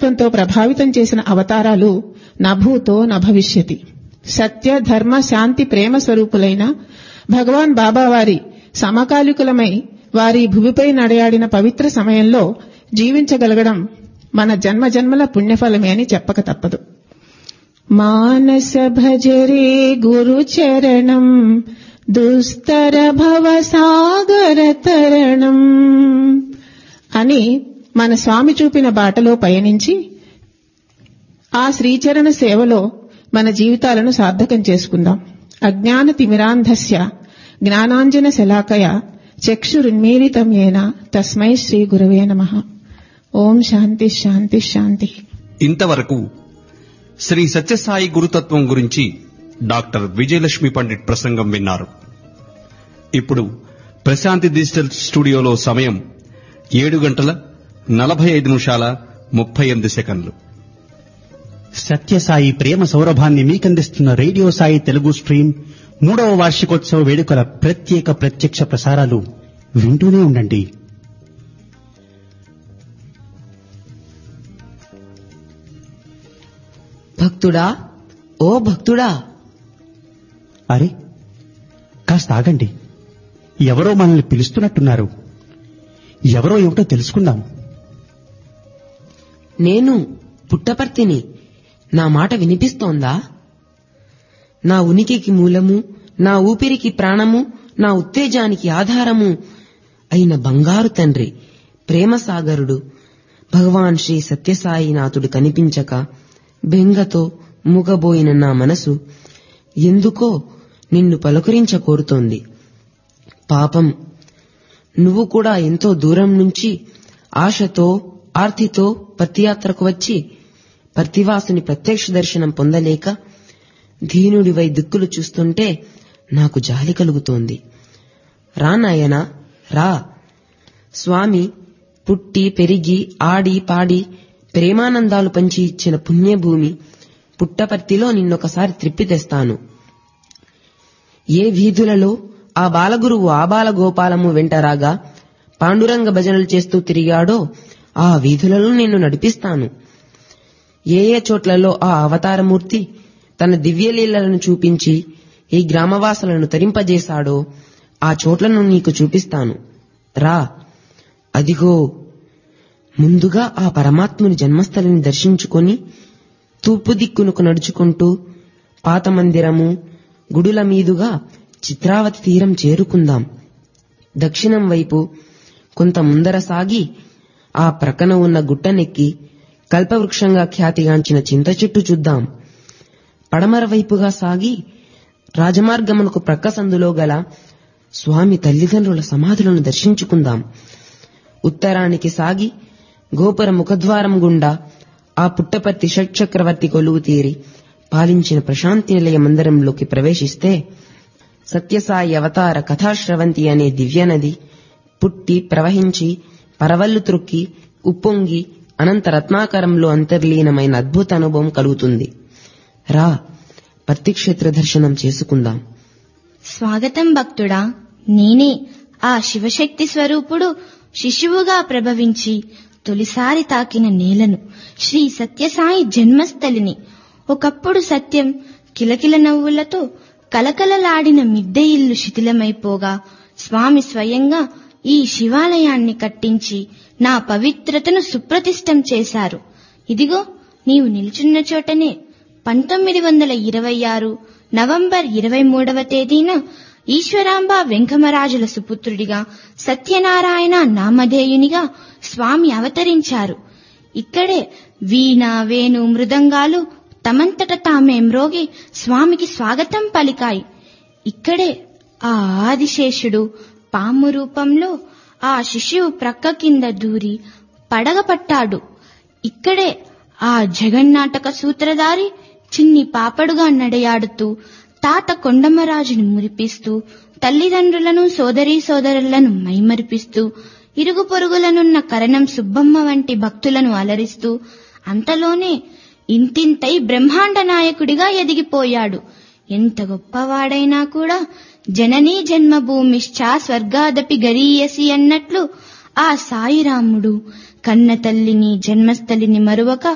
దైవత్వంతో ప్రభావితం చేసిన అవతారాలు నభూతో నభవిష్యతి సత్య ధర్మ శాంతి ప్రేమ స్వరూపులైన భగవాన్ బాబావారి సమకాలికులమై వారి భూమిపై నడయాడిన పవిత్ర సమయంలో జీవించగలగడం మన జన్మ జన్మల పుణ్యఫలమే అని చెప్పక తప్పదు మానస భజరే గురు చరణం దుస్తర భవ సాగర తరణం అని మన స్వామి చూపిన బాటలో పయనించి ఆ శ్రీచరణ సేవలో మన జీవితాలను సార్థకం చేసుకుందాం అజ్ఞాన తిమిరాంధస్య జ్ఞానాంజన శలాకయ చక్షురున్మీలితం ఏన తస్మై శ్రీ గురవే నమ ఓం శాంతి శాంతి శాంతి ఇంతవరకు శ్రీ సత్యసాయి గురుతత్వం గురించి డాక్టర్ విజయలక్ష్మి పండిట్ ప్రసంగం విన్నారు ఇప్పుడు ప్రశాంతి డిజిటల్ స్టూడియోలో సమయం ఏడు గంటల నలభై ఐదు నిమిషాల ముప్పై ఎనిమిది సెకండ్లు సత్యసాయి ప్రేమ సౌరభాన్ని మీకందిస్తున్న రేడియో సాయి తెలుగు స్ట్రీమ్ మూడవ వార్షికోత్సవ వేడుకల ప్రత్యేక ప్రత్యక్ష ప్రసారాలు వింటూనే ఉండండి భక్తుడా ఓ భక్తుడా అరే కాస్త ఆగండి ఎవరో మనల్ని పిలుస్తున్నట్టున్నారు ఎవరో ఏమిటో తెలుసుకుందాం నేను పుట్టపర్తిని నా మాట వినిపిస్తోందా నా ఉనికికి మూలము నా ఊపిరికి ప్రాణము నా ఉత్తేజానికి ఆధారము అయిన బంగారు తండ్రి ప్రేమసాగరుడు భగవాన్ శ్రీ సత్యసాయినాథుడు కనిపించక బెంగతో మూగబోయిన నా మనసు ఎందుకో నిన్ను పలుకరించ కోరుతోంది పాపం నువ్వు కూడా ఎంతో దూరం నుంచి ఆశతో ఆర్తితో పత్తియాత్రకు వచ్చి పర్తివాసుని ప్రత్యక్ష దర్శనం పొందలేక దీనుడివై దిక్కులు చూస్తుంటే నాకు జాలి కలుగుతోంది రా నాయనా రా స్వామి పుట్టి పెరిగి ఆడి పాడి ప్రేమానందాలు పంచి ఇచ్చిన పుణ్యభూమి పుట్టపర్తిలో నిన్నొకసారి త్రిప్పి తెస్తాను ఏ వీధులలో ఆ బాలగురువు ఆబాల గోపాలము వెంటరాగా పాండురంగ భజనలు చేస్తూ తిరిగాడో ఆ వీధులలో నిన్ను నడిపిస్తాను ఏ ఏ చోట్లలో ఆ అవతారమూర్తి తన దివ్యలీలలను చూపించి ఈ గ్రామవాసులను తరింపజేశాడో ఆ చోట్లను నీకు చూపిస్తాను రా అదిగో ముందుగా ఆ పరమాత్ముని జన్మస్థలిని దర్శించుకొని తూర్పు దిక్కునకు నడుచుకుంటూ పాత మందిరము గుడుల మీదుగా చిత్రావతి తీరం చేరుకుందాం దక్షిణం వైపు కొంత ముందర సాగి ఆ ప్రక్కన ఉన్న గుట్టనెక్కి కల్పవృక్షంగా ఖ్యాతిగాంచిన చింత చెట్టు చూద్దాం పడమర వైపుగా సాగి రాజమార్గమునకు ప్రక్క సందులో గల స్వామి తల్లిదండ్రుల సమాధులను దర్శించుకుందాం ఉత్తరానికి సాగి గోపుర ముఖద్వారం గుండా ఆ పుట్టపర్తి షట్చక్రవర్తి కొలువు తీరి పాలించిన ప్రశాంతి నిలయ మందిరంలోకి ప్రవేశిస్తే సత్యసాయి అవతార కథాశ్రవంతి అనే దివ్యనది పుట్టి ప్రవహించి పరవళ్లు త్రొక్కి ఉప్పొంగి అనంత రత్నాకరంలో అంతర్లీనమైన అద్భుత అనుభవం కలుగుతుంది రా పత్తిక్షేత్ర దర్శనం చేసుకుందాం స్వాగతం భక్తుడా నేనే ఆ శివశక్తి స్వరూపుడు శిశువుగా ప్రభవించి తొలిసారి తాకిన నేలను శ్రీ సత్యసాయి జన్మస్థలిని ఒకప్పుడు సత్యం కిలకిల నవ్వులతో కలకలలాడిన మిద్దె ఇల్లు శిథిలమైపోగా స్వామి స్వయంగా ఈ శివాలయాన్ని కట్టించి నా పవిత్రతను సుప్రతిష్టం చేశారు ఇదిగో నీవు నిల్చున్న చోటనే పంతొమ్మిది వందల ఇరవై ఆరు నవంబర్ ఇరవై మూడవ తేదీన ఈశ్వరాంబ వెంకమరాజుల సుపుత్రుడిగా సత్యనారాయణ నామధేయునిగా స్వామి అవతరించారు ఇక్కడే వీణ వేణు మృదంగాలు తమంతట తామే మ్రోగి స్వామికి స్వాగతం పలికాయి ఇక్కడే ఆ ఆదిశేషుడు పాము రూపంలో ఆ శిశువు ప్రక్క కింద దూరి పడగపట్టాడు ఇక్కడే ఆ జగన్నాటక సూత్రధారి చిన్ని పాపడుగా నడయాడుతూ తాత కొండమరాజును మురిపిస్తూ తల్లిదండ్రులను సోదరీ సోదరులను మైమరిపిస్తూ ఇరుగు పొరుగులనున్న కరణం సుబ్బమ్మ వంటి భక్తులను అలరిస్తూ అంతలోనే ఇంతింతై బ్రహ్మాండ నాయకుడిగా ఎదిగిపోయాడు ఎంత గొప్పవాడైనా కూడా జననీ జన్మభూమిశ్చా స్వర్గాదపి గరీయసి అన్నట్లు ఆ సాయిరాముడు కన్న తల్లిని జన్మస్థలిని మరువక